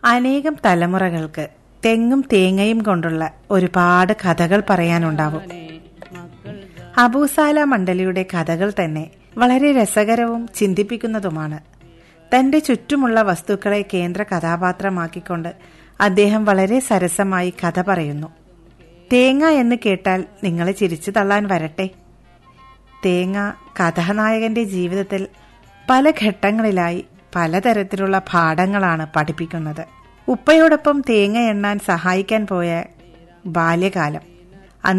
അനേകം തലമുറകൾക്ക് തെങ്ങും തേങ്ങയും കൊണ്ടുള്ള ഒരുപാട് കഥകൾ പറയാനുണ്ടാവും അബൂസാല മണ്ഡലിയുടെ കഥകൾ തന്നെ വളരെ രസകരവും ചിന്തിപ്പിക്കുന്നതുമാണ് തന്റെ ചുറ്റുമുള്ള വസ്തുക്കളെ കേന്ദ്ര കഥാപാത്രമാക്കിക്കൊണ്ട് അദ്ദേഹം വളരെ സരസമായി കഥ പറയുന്നു തേങ്ങ എന്ന് കേട്ടാൽ നിങ്ങളെ ചിരിച്ചു തള്ളാൻ വരട്ടെ തേങ്ങ കഥാനായകന്റെ ജീവിതത്തിൽ പല ഘട്ടങ്ങളിലായി പലതരത്തിലുള്ള പാഠങ്ങളാണ് പഠിപ്പിക്കുന്നത് ഉപ്പയോടൊപ്പം തേങ്ങ എണ്ണാൻ സഹായിക്കാൻ പോയ ബാല്യകാലം